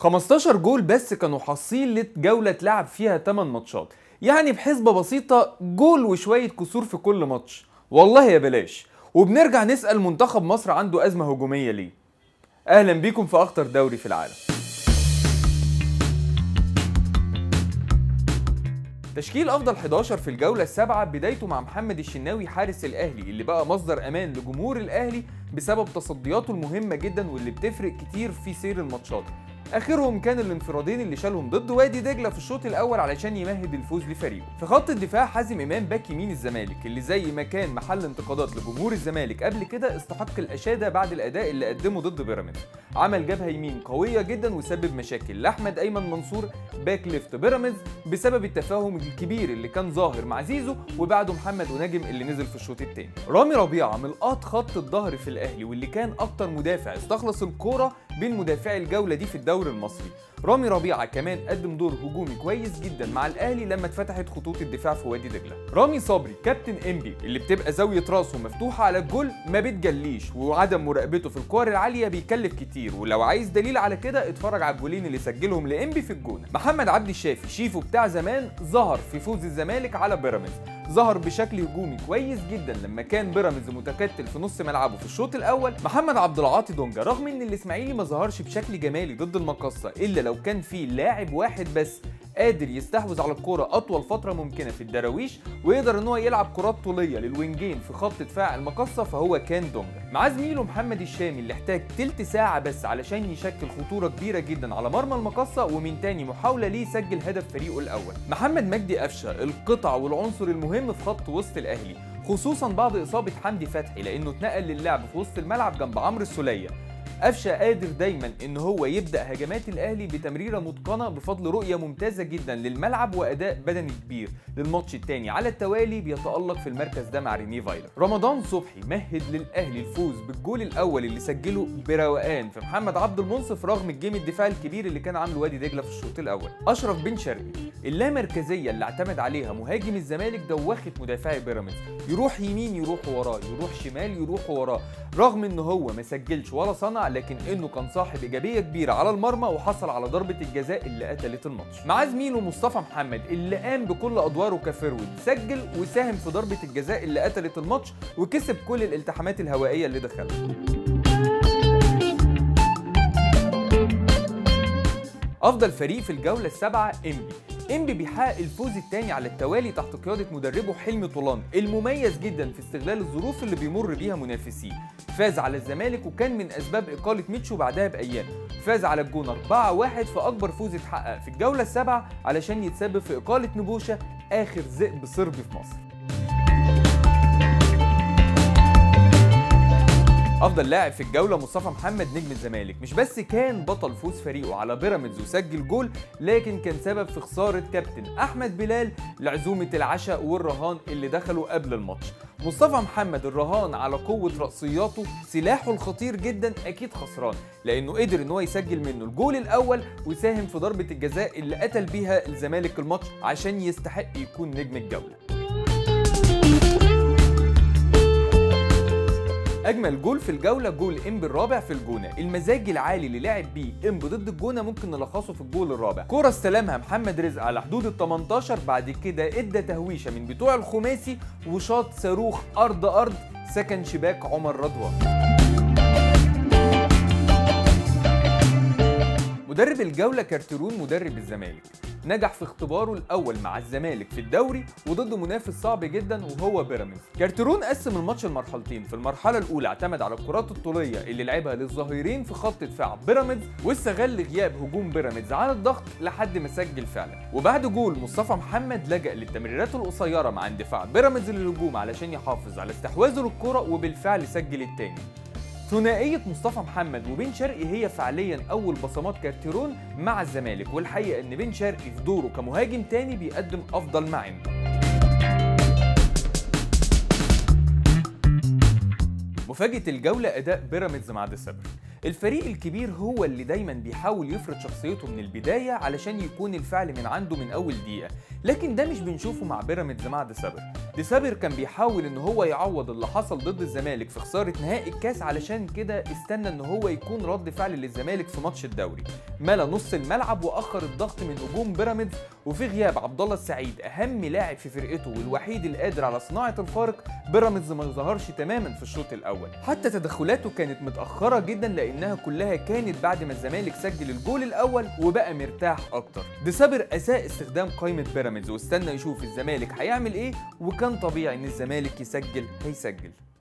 15 جول بس كانوا حصيلة جولة اتلعب فيها 8 ماتشات يعني بحسبة بسيطة جول وشوية كسور في كل ماتش والله يا بلاش وبنرجع نسأل منتخب مصر عنده أزمة هجومية ليه أهلا بيكم في أخطر دوري في العالم تشكيل افضل 11 في الجوله السابعه بدايته مع محمد الشناوي حارس الاهلي اللي بقى مصدر امان لجمهور الاهلي بسبب تصدياته المهمه جدا واللي بتفرق كتير في سير الماتشات اخرهم كان الانفرادين اللي شالهم ضد وادي دجله في الشوط الاول علشان يمهد الفوز لفريقه في خط الدفاع حازم امام باك يمين الزمالك اللي زي ما كان محل انتقادات لجمهور الزمالك قبل كده استحق الاشاده بعد الاداء اللي قدمه ضد بيراميدز عمل جبهه يمين قويه جدا وسبب مشاكل لاحمد ايمن منصور باك ليفت بيراميدز بسبب التفاهم الكبير اللي كان ظاهر مع زيزو وبعده محمد ونجم اللي نزل في الشوط الثاني رامي ربيعه ملقاط خط الظهر في الاهلي واللي كان اكتر مدافع استخلص الكوره بين مدافعي الجوله دي في الدوري المصري رامي ربيعه كمان قدم دور هجومي كويس جدا مع الاهلي لما اتفتحت خطوط الدفاع في وادي دجله رامي صبري كابتن انبي اللي بتبقى زاويه راسه مفتوحه على الجول ما بتجليش وعدم مراقبته في الكور العاليه بيكلف كتير ولو عايز دليل على كده اتفرج على الجولين اللي سجلهم لانبي في الجونه محمد عبد الشافي شيفو بتاع زمان ظهر في فوز الزمالك على بيراميدز ظهر بشكل هجومي كويس جدا لما كان بيراميدز متكتل في نص ملعبه في الشوط الاول محمد عبد العاطي دونجا رغم ان الاسماعيلي ما ظهرش بشكل جمالي ضد المقصه الا لو كان في لاعب واحد بس قادر يستحوذ على الكرة أطول فترة ممكنة في الدراويش ويقدر إن هو يلعب كرات طولية للوينجين في خط دفاع المقصة فهو كان دونجا مع زميله محمد الشامي اللي احتاج تلت ساعة بس علشان يشكل خطورة كبيرة جدا على مرمى المقصة ومن تاني محاولة ليه يسجل هدف فريقه الأول محمد مجدي قفشة القطع والعنصر المهم في خط وسط الأهلي خصوصا بعد إصابة حمدي فتحي لأنه اتنقل للعب في وسط الملعب جنب عمرو السولية قفشه قادر دايما ان هو يبدا هجمات الاهلي بتمريره متقنه بفضل رؤيه ممتازه جدا للملعب واداء بدني كبير للماتش الثاني على التوالي بيتالق في المركز ده مع ريني فايلر رمضان صبحي مهد للاهلي الفوز بالجول الاول اللي سجله بروقان في محمد عبد المنصف رغم الجيم الدفاعي الكبير اللي كان عامله وادي دجله في الشوط الاول اشرف بن شرقي اللامركزيه اللي اعتمد عليها مهاجم الزمالك دوخت مدافعي بيراميدز يروح يمين يروح وراه يروح شمال يروح وراه رغم ان هو ما سجلش ولا صنع لكن انه كان صاحب ايجابيه كبيره على المرمى وحصل على ضربه الجزاء اللي قتلت الماتش مع زميله مصطفى محمد اللي قام بكل ادواره كفرود سجل وساهم في ضربه الجزاء اللي قتلت الماتش وكسب كل الالتحامات الهوائيه اللي دخلها افضل فريق في الجوله السابعه انبي انبي بيحقق الفوز الثاني على التوالي تحت قياده مدربه حلمي طولان المميز جدا في استغلال الظروف اللي بيمر بيها منافسيه فاز على الزمالك وكان من اسباب اقاله ميتشو بعدها بايام فاز على الجونه 4-1 في اكبر فوز اتحقق في الجوله السابعه علشان يتسبب في اقاله نبوشه اخر ذئب صربي في مصر افضل لاعب في الجوله مصطفى محمد نجم الزمالك مش بس كان بطل فوز فريقه على بيراميدز وسجل جول لكن كان سبب في خساره كابتن احمد بلال لعزومه العشاء والرهان اللي دخلوا قبل الماتش مصطفى محمد الرهان على قوه راسياته سلاحه الخطير جدا اكيد خسران لانه قدر ان هو يسجل منه الجول الاول وساهم في ضربه الجزاء اللي قتل بيها الزمالك الماتش عشان يستحق يكون نجم الجوله اجمل جول في الجوله جول انبي الرابع في الجونه المزاج العالي اللي لعب بيه انبي ضد الجونه ممكن نلخصه في الجول الرابع كره استلمها محمد رزق على حدود ال 18 بعد كده ادى تهويشه من بتوع الخماسي وشاط صاروخ ارض ارض سكن شباك عمر رضوان مدرب الجولة كارترون مدرب الزمالك نجح في اختباره الأول مع الزمالك في الدوري وضد منافس صعب جدا وهو بيراميدز كارترون قسم الماتش لمرحلتين في المرحلة الأولى اعتمد على الكرات الطولية اللي لعبها للظهيرين في خط دفاع بيراميدز واستغل غياب هجوم بيراميدز عن الضغط لحد ما سجل فعلا وبعد جول مصطفى محمد لجأ للتمريرات القصيرة مع اندفاع بيراميدز للهجوم علشان يحافظ على استحواذه للكرة وبالفعل سجل التاني ثنائية مصطفى محمد وبن شرقي هي فعليا أول بصمات كارتيرون مع الزمالك والحقيقة إن بن شرقي في دوره كمهاجم تاني بيقدم أفضل ما عنده. مفاجأة الجولة أداء بيراميدز مع ديسمبر الفريق الكبير هو اللي دايما بيحاول يفرض شخصيته من البداية علشان يكون الفعل من عنده من أول دقيقة لكن ده مش بنشوفه مع بيراميدز مع ديسابر ديسابر كان بيحاول ان هو يعوض اللي حصل ضد الزمالك في خسارة نهائي الكاس علشان كده استنى ان هو يكون رد فعل للزمالك في ماتش الدوري ملا نص الملعب واخر الضغط من هجوم بيراميدز وفي غياب عبد الله السعيد اهم لاعب في فرقته والوحيد القادر على صناعة الفارق بيراميدز ما ظهرش تماما في الشوط الاول حتى تدخلاته كانت متأخرة جدا لانها كلها كانت بعد ما الزمالك سجل الجول الاول وبقى مرتاح اكتر ديسابر اساء استخدام قائمة بيراميدز واستنى يشوف الزمالك هيعمل ايه وكان طبيعي ان الزمالك يسجل هيسجل